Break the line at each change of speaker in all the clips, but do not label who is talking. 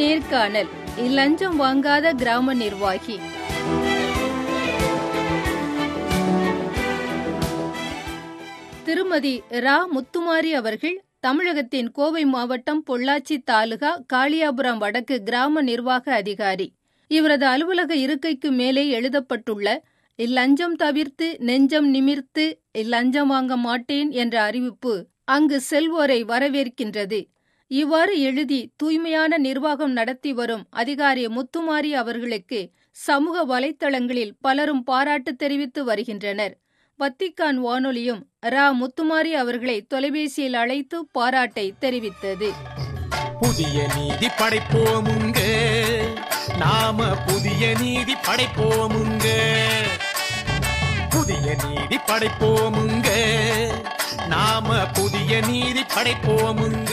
நேர்காணல் லஞ்சம் வாங்காத கிராம நிர்வாகி திருமதி ரா முத்துமாரி அவர்கள் தமிழகத்தின் கோவை மாவட்டம் பொள்ளாச்சி தாலுகா காளியாபுரம் வடக்கு கிராம நிர்வாக அதிகாரி இவரது அலுவலக இருக்கைக்கு மேலே எழுதப்பட்டுள்ள இல்லஞ்சம் தவிர்த்து நெஞ்சம் நிமிர்த்து இல்லஞ்சம் வாங்க மாட்டேன் என்ற அறிவிப்பு அங்கு செல்வோரை வரவேற்கின்றது இவ்வாறு எழுதி தூய்மையான நிர்வாகம் நடத்தி வரும் அதிகாரி முத்துமாரி அவர்களுக்கு சமூக வலைத்தளங்களில் பலரும் பாராட்டு தெரிவித்து வருகின்றனர் வத்திக்கான் வானொலியும் ரா முத்துமாரி அவர்களை தொலைபேசியில் அழைத்து பாராட்டை தெரிவித்தது
புதிய நீதி படைப்போமுங்க நாம புதிய நீதி படைப்போமுங்க புதிய நீதி படைப்போமுங்க நாம புதிய நீதி படைப்போமுங்க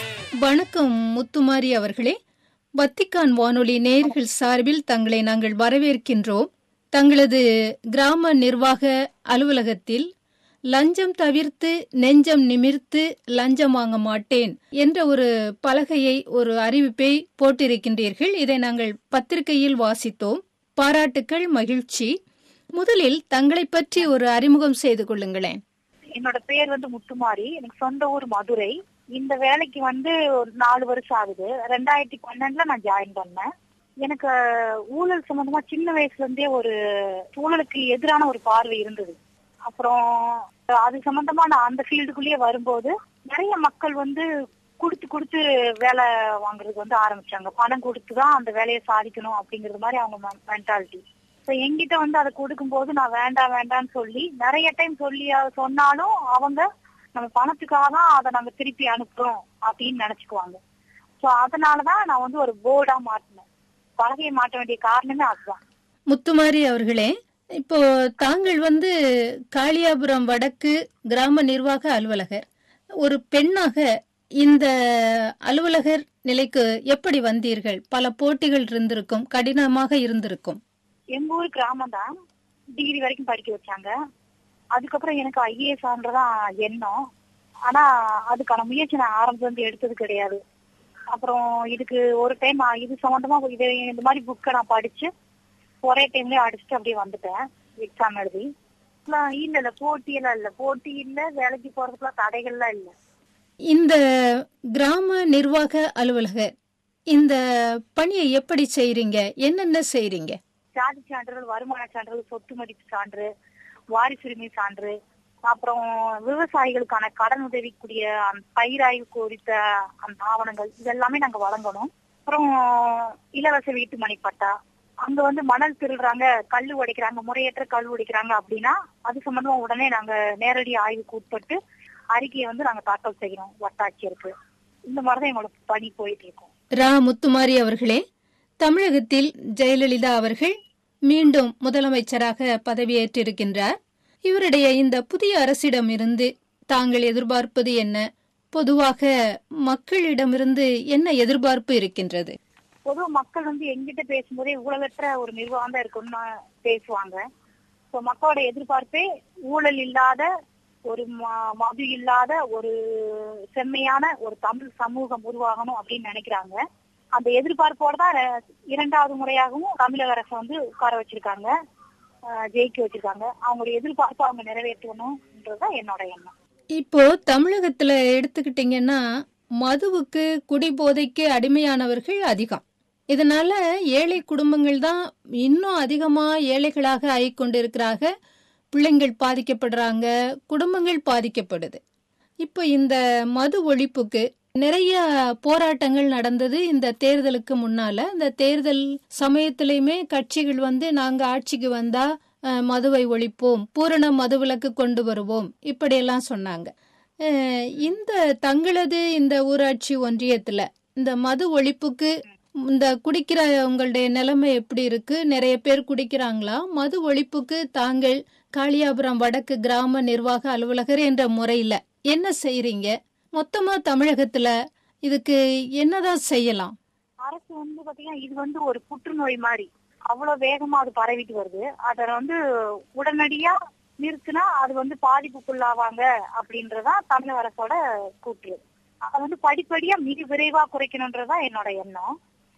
வணக்கம் முத்துமாரி அவர்களே வத்திக்கான் வானொலி நேர்கள் சார்பில் தங்களை நாங்கள் வரவேற்கின்றோம் தங்களது கிராம நிர்வாக அலுவலகத்தில் லஞ்சம் தவிர்த்து நெஞ்சம் நிமிர்த்து லஞ்சம் வாங்க மாட்டேன் என்ற ஒரு பலகையை ஒரு அறிவிப்பை போட்டிருக்கின்றீர்கள் இதை நாங்கள் பத்திரிகையில் வாசித்தோம் பாராட்டுக்கள் மகிழ்ச்சி முதலில் தங்களை பற்றி ஒரு அறிமுகம் செய்து கொள்ளுங்களேன்
என்னோட பேர் வந்து முத்துமாரி எனக்கு சொந்த ஊர் மதுரை இந்த வேலைக்கு வந்து ஒரு நாலு வருஷம் ஆகுது ரெண்டாயிரத்தி பன்னெண்டுல நான் ஜாயின் பண்ணேன் எனக்கு ஊழல் சம்பந்தமா சின்ன வயசுல இருந்தே ஒரு ஊழலுக்கு எதிரான ஒரு பார்வை இருந்தது அப்புறம் அது சம்பந்தமா நான் அந்த ஃபீல்டுக்குள்ளேயே வரும்போது நிறைய மக்கள் வந்து கொடுத்து கொடுத்து வேலை வாங்குறதுக்கு வந்து ஆரம்பிச்சாங்க பணம் கொடுத்து தான் அந்த வேலையை சாதிக்கணும் அப்படிங்கிறது மாதிரி அவங்க மென்டாலிட்டி ஸோ எங்கிட்ட வந்து அதை கொடுக்கும்போது நான் வேண்டாம் வேண்டாம்னு சொல்லி நிறைய டைம் சொல்லி சொன்னாலும் அவங்க நம்ம பணத்துக்காக தான் அதை நாங்க திருப்பி அனுப்புறோம் அப்படின்னு நினைச்சுக்குவாங்க ஸோ அதனாலதான் நான் வந்து ஒரு போர்டா மாட்டினேன் பலகையை மாட்ட வேண்டிய காரணமே அதுதான்
முத்துமாரி அவர்களே இப்போ தாங்கள் வந்து காளியாபுரம் வடக்கு கிராம நிர்வாக அலுவலகர் ஒரு பெண்ணாக இந்த அலுவலகர் நிலைக்கு எப்படி வந்தீர்கள் பல போட்டிகள் இருந்திருக்கும் கடினமாக இருந்திருக்கும்
எங்க ஊர் கிராமம் தான் டிகிரி வரைக்கும் படிக்க வச்சாங்க அதுக்கப்புறம் எனக்கு ஐஏஎஸ் ஆன்றதான் எண்ணம் ஆனா அதுக்கான முயற்சி நான் ஆரம்பத்துல இருந்து எடுத்தது கிடையாது அப்புறம் இதுக்கு ஒரு டைம் இது சம்பந்தமா இது இந்த மாதிரி புக்கை நான் படிச்சு ஒரே டைம்லயே அடிச்சுட்டு அப்படியே வந்துட்டேன் எக்ஸாம் எழுதி இல்ல இல்ல போட்டி எல்லாம் இல்ல போட்டி இல்ல வேலைக்கு போறதுக்குலாம் தடைகள்லாம் இல்ல
இந்த கிராம நிர்வாக அலுவலகர் இந்த பணியை எப்படி செய்றீங்க என்னென்ன செய்றீங்க
ஜாதி சான்றிதழ் வருமான சான்றிதழ் சொத்து மதிப்பு சான்று வாரிசுரிமை சான்று அப்புறம் விவசாயிகளுக்கான கடன் உதவிக்கூடிய பயிராய்வு குறித்த அந்த ஆவணங்கள் இதெல்லாமே நாங்க வழங்கணும் அப்புறம் இலவச வீட்டு மணிப்பட்டா அங்க வந்து மணல் திருடுறாங்க கல் உடைக்கிறாங்க முறையற்ற கல் உடைக்கிறாங்க அப்படின்னா அது சம்பந்தமா உடனே நாங்க நேரடி ஆய்வுக்கு உட்பட்டு அறிக்கையை வந்து நாங்க தாக்கல் செய்யறோம் வட்டாட்சியருக்கு இந்த மாதிரிதான் எங்களோட பணி போயிட்டு இருக்கோம்
ரா முத்துமாரி அவர்களே தமிழகத்தில் ஜெயலலிதா அவர்கள் மீண்டும் முதலமைச்சராக பதவியேற்றிருக்கின்றார் இவருடைய இந்த புதிய அரசிடமிருந்து தாங்கள் எதிர்பார்ப்பது என்ன பொதுவாக மக்களிடமிருந்து என்ன எதிர்பார்ப்பு இருக்கின்றது
பொதுவா மக்கள் வந்து எங்கிட்ட பேசும்போதே ஊழலற்ற ஒரு நிர்வாகம் தான் இருக்கும்னு பேசுவாங்க ஸோ மக்களோட எதிர்பார்ப்பே ஊழல் இல்லாத ஒரு மது இல்லாத ஒரு செம்மையான ஒரு தமிழ் சமூகம் உருவாகணும் அப்படின்னு நினைக்கிறாங்க அந்த எதிர்பார்ப்போட தான் இரண்டாவது முறையாகவும் தமிழக அரசை வந்து உட்கார வச்சிருக்காங்க ஜெயிக்க வச்சிருக்காங்க அவங்களுடைய எதிர்பார்ப்பு அவங்க நிறைவேற்றணும்ன்றதுதான் என்னோட எண்ணம்
இப்போ தமிழகத்துல எடுத்துக்கிட்டீங்கன்னா மதுவுக்கு குடிபோதைக்கு அடிமையானவர்கள் அதிகம் இதனால ஏழை குடும்பங்கள் தான் இன்னும் அதிகமா ஏழைகளாக ஆகிக்கொண்டிருக்கிறாங்க பிள்ளைங்கள் பாதிக்கப்படுறாங்க குடும்பங்கள் பாதிக்கப்படுது இப்போ இந்த மது ஒழிப்புக்கு நிறைய போராட்டங்கள் நடந்தது இந்த தேர்தலுக்கு முன்னால இந்த தேர்தல் சமயத்திலையுமே கட்சிகள் வந்து நாங்க ஆட்சிக்கு வந்தா மதுவை ஒழிப்போம் பூரண மதுவிலக்கு கொண்டு வருவோம் இப்படியெல்லாம் சொன்னாங்க இந்த தங்களது இந்த ஊராட்சி ஒன்றியத்துல இந்த மது ஒழிப்புக்கு இந்த குடிக்கிற உங்களுடைய நிலைமை எப்படி இருக்கு நிறைய பேர் குடிக்கிறாங்களா மது ஒழிப்புக்கு தாங்கள் காளியாபுரம் வடக்கு கிராம நிர்வாக அலுவலகர் என்ற முறையில என்ன செய்றீங்க மொத்தமா தமிழகத்துல இதுக்கு என்னதான் செய்யலாம்
அரசு வந்து பாத்தீங்கன்னா இது வந்து ஒரு புற்றுநோய் மாதிரி அவ்வளவு வேகமா அது பரவிட்டு வருது அத வந்து உடனடியா நிறுத்தினா அது வந்து பாதிப்புக்குள்ளாவாங்க அப்படின்றதான் தமிழக அரசோட கூற்று அதை வந்து படிப்படியா மிக விரைவா குறைக்கணும்ன்றதான் என்னோட எண்ணம்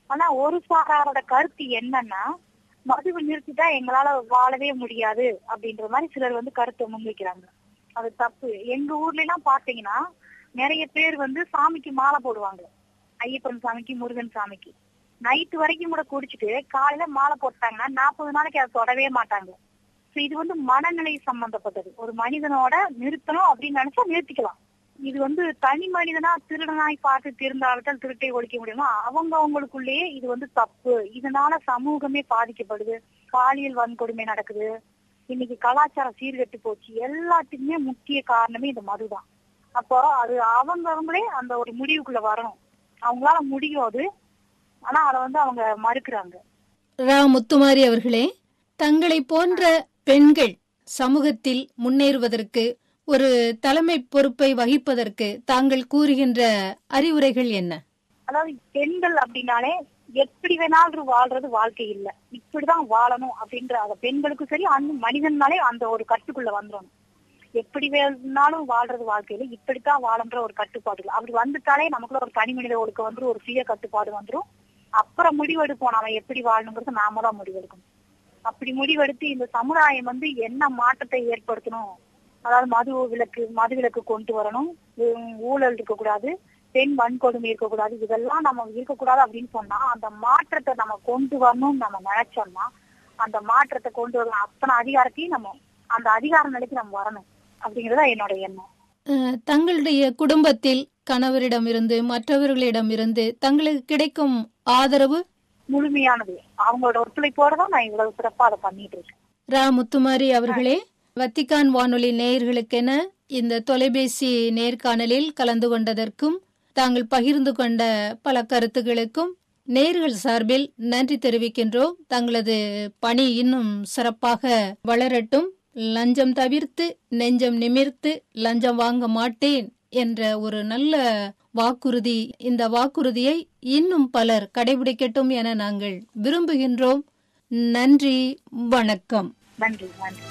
ஆனா ஒரு சாராரோட கருத்து என்னன்னா மதுவை நிறுத்திட்டா எங்களால வாழவே முடியாது அப்படின்ற மாதிரி சிலர் வந்து கருத்தை முன்வைக்கிறாங்க அது தப்பு எங்க ஊர்ல எல்லாம் பாத்தீங்கன்னா நிறைய பேர் வந்து சாமிக்கு மாலை போடுவாங்க ஐயப்பன் சாமிக்கு முருகன் சாமிக்கு நைட்டு வரைக்கும் கூட குடிச்சிட்டு காலையில மாலை போட்டாங்கன்னா நாற்பது நாளைக்கு அதை தொடவே மாட்டாங்க So இது வந்து மனநிலை சம்பந்தப்பட்டது ஒரு மனிதனோட நிறுத்தணும் அப்படின்னு நினைச்சா நிறுத்திக்கலாம் இது வந்து தனி மனிதனா திருடனாய் பார்த்து திருந்தால்தான் திருட்டை ஒழிக்க முடியுமா அவங்க அவங்களுக்குள்ளேயே இது வந்து தப்பு இதனால சமூகமே பாதிக்கப்படுது பாலியல் வன்கொடுமை நடக்குது இன்னைக்கு கலாச்சாரம் சீர்கெட்டு போச்சு எல்லாத்துக்குமே முக்கிய காரணமே இந்த மதுதான் அப்போ அது அவங்க அவங்களே அந்த ஒரு முடிவுக்குள்ள வரணும் அவங்களால முடியும் அது ஆனா அதை வந்து அவங்க மறுக்கிறாங்க
ரா முத்துமாரி அவர்களே தங்களை போன்ற பெண்கள் சமூகத்தில் முன்னேறுவதற்கு ஒரு தலைமை பொறுப்பை வகிப்பதற்கு தாங்கள் கூறுகின்ற அறிவுரைகள் என்ன
அதாவது பெண்கள் அப்படின்னாலே எப்படி வேணாலும் வாழ்றது வாழ்க்கை இல்ல இப்படிதான் வாழணும் அப்படின்ற அந்த பெண்களுக்கும் சரி அந்த மனிதனாலே அந்த ஒரு கட்டுக்குள்ள வந்துடணும் எப்படி வேணாலும் வாழ்றது வாழ்க்கையில இப்படித்தான் வாழன்ற ஒரு கட்டுப்பாடு இல்லை அப்படி வந்துட்டாலே நமக்குள்ள ஒரு தனி மனித ஒழுக்கம் வந்துரும் ஒரு சுய கட்டுப்பாடு வந்துரும் அப்புறம் முடிவெடுப்போம் நாம எப்படி வாழணுங்கிறது நாம தான் முடிவெடுக்கணும் அப்படி முடிவெடுத்து இந்த சமுதாயம் வந்து என்ன மாற்றத்தை ஏற்படுத்தணும் அதாவது மது விலக்கு மது விலக்கு கொண்டு வரணும் உம் ஊழல் இருக்கக்கூடாது பெண் வன்கொடுமை இருக்கக்கூடாது இதெல்லாம் நம்ம இருக்கக்கூடாது அப்படின்னு சொன்னா அந்த மாற்றத்தை நம்ம கொண்டு வரணும்னு நம்ம நினைச்சோம்னா அந்த மாற்றத்தை கொண்டு வரணும் அத்தனை அதிகாரத்தையும் நம்ம அந்த அதிகார நிலைக்கு நம்ம வரணும் அப்படிங்கறதா என்னோட எண்ணம்
அஹ், தங்களுடைய குடும்பத்தில் கணவரிடமிருந்து மற்றவர்களிடமிருந்து தங்களுக்கு கிடைக்கும் ஆதரவு
முழுமையானது அவங்களோட ஒத்துழைப்போட தான் நான் இவ்வளவு சிறப்பா அதை பண்ணிட்டு இருக்கேன்
ரா முத்துமாரி அவர்களே வத்திக்கான் வானொலி நேயர்களுக்கென இந்த தொலைபேசி நேர்காணலில் கலந்து கொண்டதற்கும் தாங்கள் பகிர்ந்து கொண்ட பல கருத்துகளுக்கும் நேர்கள் சார்பில் நன்றி தெரிவிக்கின்றோம் தங்களது பணி இன்னும் சிறப்பாக வளரட்டும் லஞ்சம் தவிர்த்து நெஞ்சம் நிமிர்த்து லஞ்சம் வாங்க மாட்டேன் என்ற ஒரு நல்ல வாக்குறுதி இந்த வாக்குறுதியை இன்னும் பலர் கடைபிடிக்கட்டும் என நாங்கள் விரும்புகின்றோம் நன்றி வணக்கம்
நன்றி நன்றி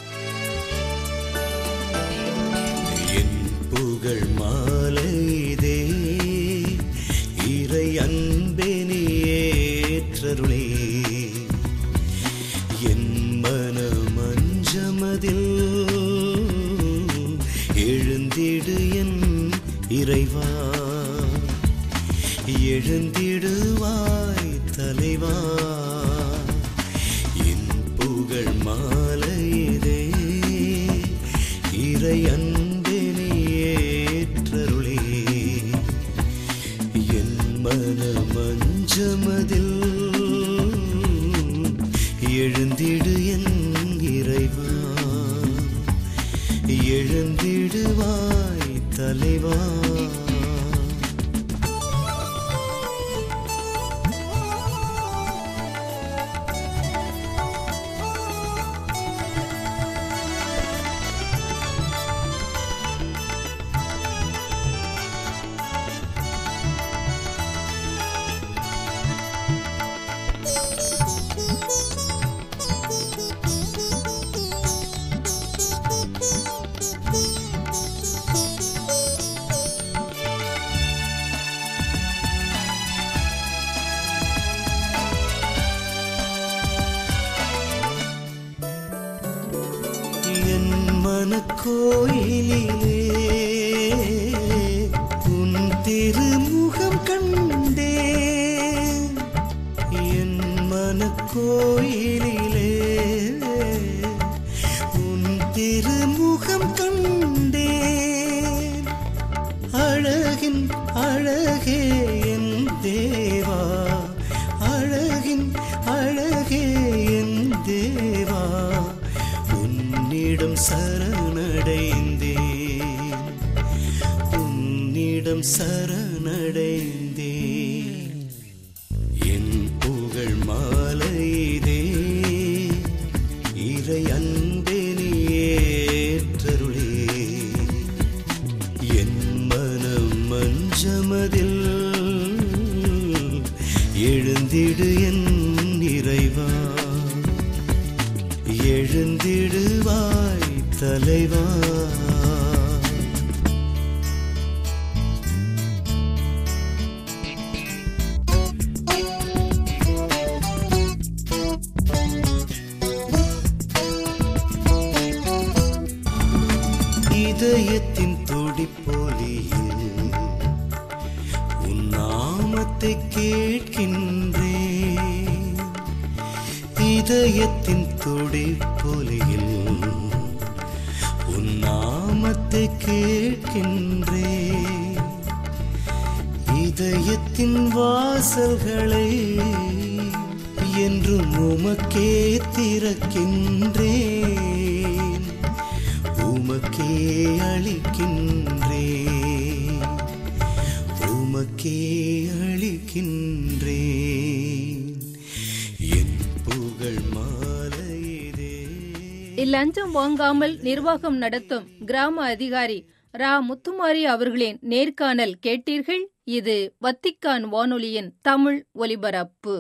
என் புகழ் மாலைதே இறை அன்பெனி ஏற்றருளே என் மனமஞ்சமதில் எழுந்திடு என் இறைவா எழுந்திடுவாய் தலைவா என் புகழ் மாலைதே இறை அன்பெனி ஏற்றருளே என் மனமஞ்சமதில் எழுந்திடு என் இறைவா எழுந்திடுவாய் தலைவா என் மனக்கோயிலிலே உன் திருமுகம் கண்டேன் என் மனக்கோயிலிலே உன் திருமுகம் கண்டேன் அழகின் அழகே என் தேவா அழகின் அழகே என் தேவா உன்னிடம் சரணடைந்தேன் உன்னிடம் சரணடைந்தேன் என் புகழ் மாலைதே இறை அன்பெனி ஏற்றருளே என் மனம் மஞ்சமதில் எழுந்திடு என் இறைவா எழுந்திடுவாய் தலைவா இதயத்தின் துடிப்பொலியில் உன் நாமத்தை கேட்கின்றேன் இதயத்தின் துடிப்பொலியில் உன் நாமத்தை கேட்கின்றேன் இதயத்தின் வாசல்களை என்றும் உமக்கே திறக்கின்றேன் உமக்கே அளிக்கின்றேன் உமக்கே அளிக்கின்றேன் என் புகழ் மாலையிலே
இலஞ்சம் வாங்காமல் நிர்வாகம் நடத்தும் கிராம அதிகாரி ரா முத்துமாரி அவர்களின் நேர்காணல் கேட்டீர்கள் இது வத்திக்கான் வானொலியின் தமிழ் ஒலிபரப்பு